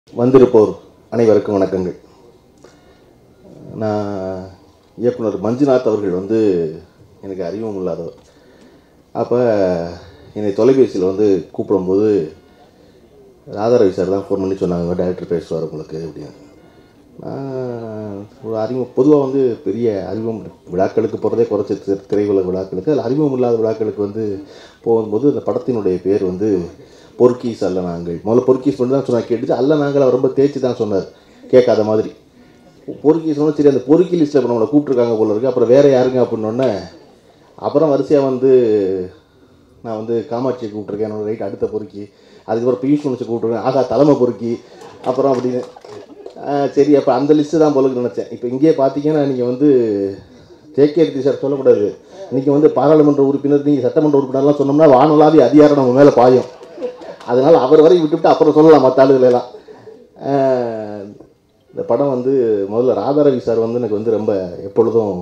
வந்திருப்போர் அனைவருக்கும் வணக்கங்கள் நான் இயக்குனர் மஞ்சுநாத் அவர்கள் வந்து எனக்கு அறிமுகம் இல்லாதவர் அப்போ என்னை தொலைபேசியில் வந்து கூப்பிடும்போது ராதாரவி சார் தான் ஃபோன் பண்ணி சொன்னாங்க டைரக்டர் பேசுவார் உங்களுக்கு அப்படின்னு நான் ஒரு அறிமுகம் பொதுவாக வந்து பெரிய அறிமுகம் விழாக்களுக்கு போகிறதே குறைச்சி திரை- திரையுலக விழாக்களுக்கு அதில் அறிமுகம் இல்லாத விழாக்களுக்கு வந்து போகும்போது அந்த படத்தினுடைய பேர் வந்து பொற்கீஸ் அல்ல நாங்கள் முதல்ல பொற்கீஸ் மட்டும் தான் சொன்னா கேட்டுச்சு அல்ல நாங்கள் அவர் ரொம்ப தேய்ச்சி தான் சொன்னார் கேட்காத மாதிரி பொறுக்கி சொன்னா சரி அந்த பொறுக்கி லிஸ்ட்டில் இப்போ நம்மளை கூப்பிட்ருக்காங்க போல இருக்கு அப்புறம் வேறு யாருங்க அப்படின்னோடனே அப்புறம் வரிசையாக வந்து நான் வந்து காமாட்சியை கூப்பிட்ருக்கேன் என்னோட ரைட் அடுத்த பொறுக்கி அதுக்கப்புறம் பியூஷ் மனுஷை கூப்பிட்ருக்கேன் ஆகா தலைமை பொறுக்கி அப்புறம் அப்படின்னு ஆ, சரி அப்போ அந்த லிஸ்ட்டு தான் போலுக்கு நினச்சேன் இப்போ இங்கேயே பார்த்தீங்கன்னா நீங்கள் வந்து ஜேகேர்த்தி சார் சொல்லக்கூடாது இன்றைக்கி வந்து பாராளுமன்ற உறுப்பினர் நீங்கள் சட்டமன்ற உறுப்பினர்லாம் சொன்னோம்னா வானலாவி அதிகாரம் நம்ம மேலே பாயும் அதனால் அவர் வரை விட்டுவிட்டு அப்புறம் சொல்லலாம் மற்ற ஆளுகளெல்லாம் ஆஹ் இந்த படம் வந்து முதல்ல ராதாரவி சார் வந்து எனக்கு வந்து ரொம்ப எப்பொழுதும்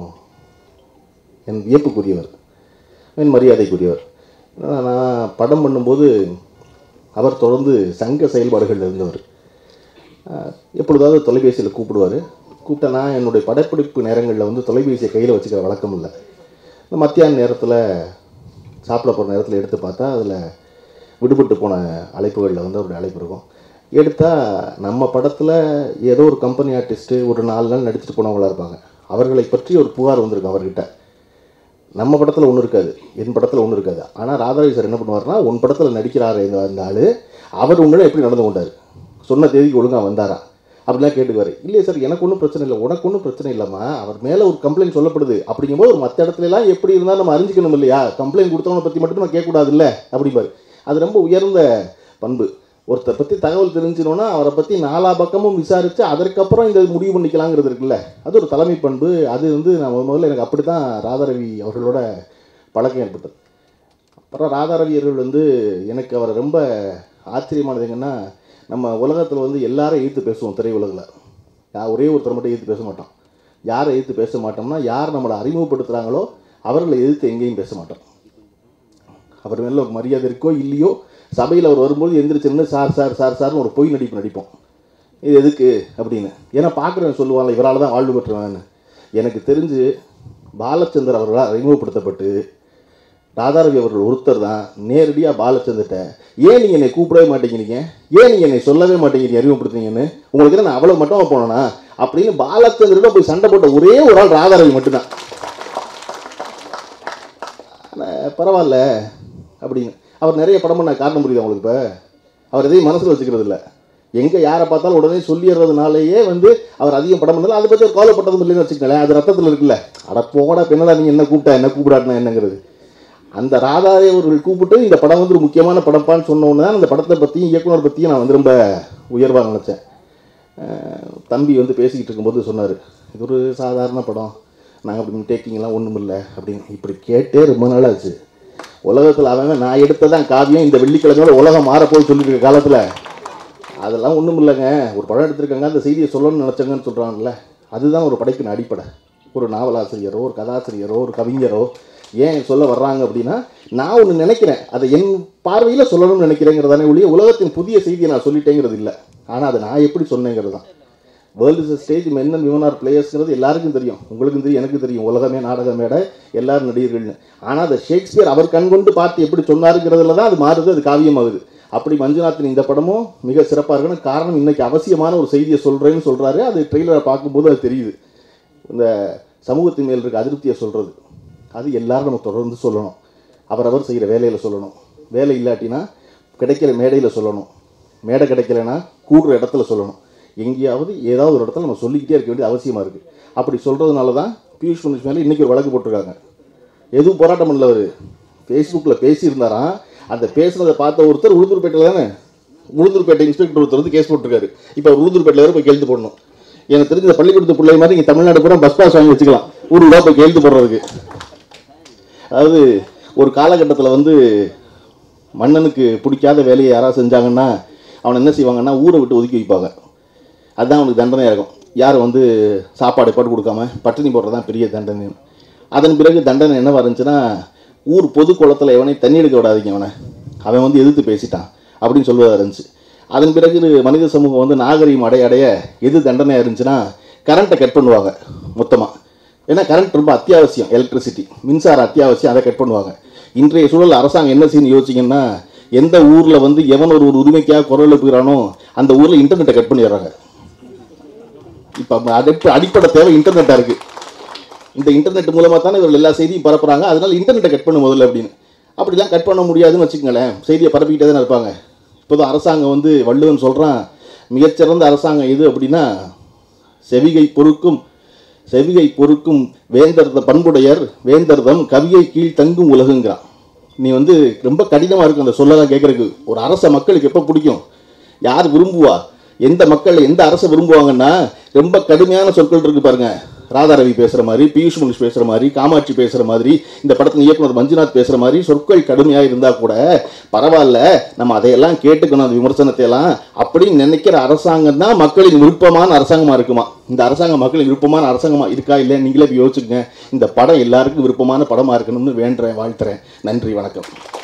என் வியப்புக்குரியவர் என் மரியாதைக்குரியவர் ஏன்னா நான் படம் பண்ணும்போது அவர் தொடர்ந்து சங்க செயல்பாடுகளில் இருந்தவர் ஆஹ் எப்பொழுதாவது தொலைபேசியில் கூப்பிடுவார் கூப்பிட்டா நான் என்னுடைய படப்பிடிப்பு நேரங்களில் வந்து தொலைபேசியை கையில் வச்சுக்கிற வழக்கம் இல்லை இந்த மத்தியான நேரத்தில் சாப்பிட போகிற நேரத்தில் எடுத்து பார்த்தா அதில் விடுபட்டு போன அழைப்புகளில் வந்து அவருடைய அழைப்பு இருக்கும் எடுத்தால் நம்ம படத்தில் ஏதோ ஒரு கம்பெனி ஆர்டிஸ்ட்டு ஒரு நாலு நாள் நடிச்சுட்டு போனவங்களா இருப்பாங்க அவர்களை பற்றி ஒரு புகார் வந்திருக்கும் அவர்கிட்ட நம்ம படத்தில் ஒன்றும் இருக்காது என் படத்தில் ஒன்றும் இருக்காது ஆனால் ராதாரவி சார் என்ன பண்ணுவார்னா உன் படத்தில் நடிக்கிறாரு இந்த அந்த ஆள் அவர் உங்களை எப்படி நடந்து கொண்டார் சொன்ன தேதிக்கு ஒழுங்காக வந்தாரா அப்படிலாம் கேட்டுக்குவார் இல்லையே சார் எனக்கு ஒன்றும் பிரச்சனை இல்லை உனக்கு ஒன்றும் பிரச்சனை இல்லைம்மா அவர் மேலே ஒரு கம்ப்ளைண்ட் சொல்லப்படுது அப்படிங்கும்போது ஒரு மற்ற இடத்துல எல்லாம் எப்படி இருந்தால் நம்ம அறிஞ்சிக்கணும் இல்லையா கம்ப்ளைண்ட் கொடுத்தவனை பற்றி மட்டும் நம்ம கேட்கக்கூடாது இல்லை அப்படிம்பாரு அது ரொம்ப உயர்ந்த பண்பு ஒருத்தரை பற்றி தகவல் தெரிஞ்சினோன்னா அவரை பற்றி நாலா பக்கமும் விசாரித்து அதற்கப்புறம் இந்த முடிவு பண்ணிக்கலாங்கிறது இருக்குல்ல அது ஒரு தலைமை பண்பு அது வந்து நான் முத முதல்ல எனக்கு அப்படி தான் ராதாரவி அவர்களோட பழக்கம் ஏற்பட்டது அப்புறம் ராதாரவி அவர்கள் வந்து எனக்கு அவரை ரொம்ப ஆச்சரியமானது என்னன்னா நம்ம உலகத்தில் வந்து எல்லாரும் எதிர்த்து பேசுவோம் திரையுலகில் யா- ஒரே ஒருத்தர் மட்டும் எதிர்த்து பேச மாட்டோம் யாரை எதிர்த்து பேச மாட்டோம்னா யார் நம்மளை அறிமுகப்படுத்துகிறாங்களோ அவர்களை எதிர்த்து எங்கேயும் பேச மாட்டோம் அவர் மேலே ஒரு மரியாதை இருக்கோ இல்லையோ சபையில் அவர் வரும்போது எந்திரிச்சு நின்று சார் சார் சார் சார்னு ஒரு பொய் நடிப்பு நடிப்போம் இது எதுக்கு அப்படின்னு ஏன்னா பார்க்குறவன் சொல்லுவான்ல இவரால் தான் வாழ்வு பெற்றவன் எனக்கு தெரிஞ்சு பாலச்சந்தர் அவர்களால் அறிமுகப்படுத்தப்பட்டு ராதாரவி அவர்கள் ஒருத்தர் தான் நேரடியாக பாலச்சந்திரட்ட ஏன் நீங்கள் என்னை கூப்பிடவே மாட்டேங்கிறீங்க ஏன் நீங்கள் என்னை சொல்லவே மாட்டேங்கிறீங்க அறிமுகப்படுத்துறீங்கன்னு உங்களுக்கு என்ன நான் அவ்வளோ மட்டும் போனேனா அப்படின்னு பாலச்சந்திரிடம் போய் சண்டை போட்ட ஒரே ஒரு ஆள் ராதாரவி மட்டும்தான் ஆனால் பரவாயில்ல அப்படின்னு அவர் நிறைய படம் பண்ண காரணம் புரியுது அவங்களுக்கு இப்போ அவர் எதையும் மனசில் வச்சுக்கிறது இல்லை எங்கே யாரை பார்த்தாலும் உடனே சொல்லிடுறதுனாலேயே வந்து அவர் அதிகம் படம் பண்ணல அதை பற்றி அவர் கவலைப்பட்டதும் இல்லைன்னு வச்சுக்கங்களேன் அது ரத்தத்தில் இருக்குல்ல அட போடா பெண்ணடா நீங்கள் என்ன கூப்பிட்டா என்ன கூப்பிடாட்டினா என்னங்கிறது அந்த ராதாவை அவர்கள் கூப்பிட்டு இந்த படம் வந்து ஒரு முக்கியமான படப்பான்னு சொன்ன உடனே தான் அந்த படத்தை பற்றியும் இயக்குனர் பற்றியும் நான் வந்து ரொம்ப உயர்வாக நினச்சேன் அஹ் தம்பி வந்து பேசிக்கிட்டு இருக்கும்போது சொன்னார் இது ஒரு சாதாரண படம் நாங்கள் அப்படி டேக்கிங்லாம் ஒன்றும் இல்லை அப்படின்னு இப்படி கேட்டே ரொம்ப நாள் ஆச்சு உலகத்தில் அவன் நான் எடுத்ததான் காவியம் இந்த வெள்ளிக்கிழமையோட உலகம் மாறப்போகுது சொல்லிட்டு இருக்க காலத்தில் அதெல்லாம் ஒன்றும் இல்லைங்க ஒரு படம் எடுத்திருக்காங்க அந்த செய்தியை சொல்லணும்னு நினச்சாங்கன்னு சொல்கிறாங்கல்ல அதுதான் ஒரு படைப்பின் அடிப்படை ஒரு நாவலாசிரியரோ ஒரு கதாசிரியரோ ஒரு கவிஞரோ ஏன் சொல்ல வர்றாங்க அப்படின்னா நான் ஒன்று நினைக்கிறேன் அதை என் பார்வையில் சொல்லணும்னு நினைக்கிறேங்கிறதானே ஒழிய உலகத்தின் புதிய செய்தியை நான் சொல்லிட்டேங்கிறது இல்லை ஆனால் அதை நான் எப்படி சொன்னேங்கிறது தான் world is stage men and women are பிளேயர்ஸ்ங்கிறது எல்லாருக்கும் தெரியும் உங்களுக்கும் தெரியும் எனக்கு தெரியும் உலகமே நாடக மேடை எல்லாரும் நடிகர்கள்னு ஆனால் அதை ஷேக்ஸ்பியர் அவர் கண் கொண்டு பார்த்து எப்படி சொன்னாருங்கிறதுல தான் அது மாறுது அது காவியமாகுது அப்படி மஞ்சுநாத்தின் இந்த படமும் மிக சிறப்பாக இருக்கணும் காரணம் இன்னைக்கு அவசியமான ஒரு செய்தியை சொல்கிறேன்னு சொல்கிறாரு அது ட்ரெய்லரை பார்க்கும்போது அது தெரியுது இந்த சமூகத்தின் மேல் இருக்க அதிருப்தியை சொல்கிறது அது எல்லாரும் நம்ம தொடர்ந்து சொல்லணும் அவரவர் செய்கிற வேலையில் சொல்லணும் வேலை இல்லாட்டினா கிடைக்கிற மேடையில் சொல்லணும் மேடை கிடைக்கலனா கூடுற இடத்துல சொல்லணும் எங்கேயாவது ஏதாவது ஒரு இடத்துல நம்ம சொல்லிக்கிட்டே இருக்க வேண்டியது அவசியமாக இருக்குது அப்படி சொல்கிறதுனால தான் பியூஷ் மனுஷ் மேலே இன்றைக்கி ஒரு வழக்கு போட்டிருக்காங்க எதுவும் போராட்டம் பண்ணல அவர் ஃபேஸ்புக்கில் பேசியிருந்தாராம் அந்த பேசுனதை பார்த்த ஒருத்தர் உளுந்தூர்பேட்டையில் தானே உளுந்தூர்பேட்டை இன்ஸ்பெக்டர் ஒருத்தர் வந்து கேஸ் போட்டிருக்காரு இப்போ அவர் உளுந்தூர்பேட்டையில் வரை போய் கையெழுத்து போடணும் எனக்கு தெரிஞ்ச இந்த பள்ளிக்கூடத்து பிள்ளை மாதிரி இங்கே தமிழ்நாடு பூரா பஸ் பாஸ் வாங்கி வச்சுக்கலாம் ஊர் ஊராக போய் கையெழுத்து போடுறதுக்கு அதாவது ஒரு காலகட்டத்தில் வந்து மன்னனுக்கு பிடிக்காத வேலையை யாராவது செஞ்சாங்கன்னா அவனை என்ன செய்வாங்கன்னா ஊரை விட்டு ஒதுக்கி வைப்பாங்க அதுதான் அவனுக்கு தண்டனையாக இருக்கும் யார் வந்து சாப்பாடு பாட்டு கொடுக்காம பட்டினி போடுறது தான் பெரிய தண்டனை அதன் பிறகு தண்டனை என்ன இருந்துச்சுன்னா ஊர் பொது குளத்தில் எவனையும் தண்ணி எடுக்க விடாதீங்க அவனை அவன் வந்து எதிர்த்து பேசிட்டான் அப்படின்னு சொல்லுவதா இருந்துச்சு அதன் பிறகு மனித சமூகம் வந்து நாகரிகம் அடைய அடைய எது தண்டனையாக இருந்துச்சுன்னா கரண்ட்டை கட் பண்ணுவாங்க மொத்தமாக ஏன்னா கரண்ட் ரொம்ப அத்தியாவசியம் எலக்ட்ரிசிட்டி மின்சாரம் அத்தியாவசியம் அதை கட் பண்ணுவாங்க இன்றைய சூழல் அரசாங்கம் என்ன செய்யணும் யோசிச்சிங்கன்னா எந்த ஊரில் வந்து எவன் ஒரு ஒரு உரிமைக்காக குரல் எழுப்புகிறானோ அந்த ஊரில் இன்டர்நெட்டை கட் பண்ணிடுறாங்க இப்போ அடிப்ப அடிப்படை தேவை இன்டர்நெட்டாக இருக்குது இந்த இன்டர்நெட் மூலமாக தானே இவர்கள் எல்லா செய்தியும் பரப்புறாங்க அதனால இன்டர்நெட்டை கட் பண்ண முதல்ல அப்படின்னு அப்படிலாம் கட் பண்ண முடியாதுன்னு வச்சுக்கோங்களேன் செய்தியை பரப்பிக்கிட்டே தானே இருப்பாங்க இப்போதான் அரசாங்கம் வந்து வள்ளுவன் சொல்கிறான் மிகச்சிறந்த அரசாங்கம் எது அப்படின்னா செவிகை பொறுக்கும் செவிகை பொறுக்கும் வேந்தர்த பண்புடையர் வேந்தர்தம் கவியை கீழ் தங்கும் உலகுங்கிறான் நீ வந்து ரொம்ப கடினமாக இருக்கும் அந்த சொல்லலாம் கேட்குறதுக்கு ஒரு அரச மக்களுக்கு எப்போ பிடிக்கும் யார் விரும்புவா எந்த மக்கள் எந்த அரசை விரும்புவாங்கன்னா ரொம்ப கடுமையான சொற்கள் இருக்கு பாருங்க ராதாரவி பேசுகிற மாதிரி பியூஷ் முனிஷ் பேசுகிற மாதிரி காமாட்சி பேசுகிற மாதிரி இந்த படத்தின் இயக்குனர் மஞ்சுநாத் பேசுகிற மாதிரி சொற்கள் கடுமையாக இருந்தால் கூட பரவாயில்ல நம்ம அதையெல்லாம் கேட்டுக்கணும் அந்த விமர்சனத்தை எல்லாம் அப்படின்னு நினைக்கிற அரசாங்கம் தான் மக்களின் விருப்பமான அரசாங்கமாக இருக்குமா இந்த அரசாங்கம் மக்களின் விருப்பமான அரசாங்கமாக இருக்கா இல்லை நீங்களே போய் யோசிச்சுக்கங்க இந்த படம் எல்லாருக்கும் விருப்பமான படமாக இருக்கணும்னு வேண்டுறேன் வாழ்த்துறேன் நன்றி வணக்கம்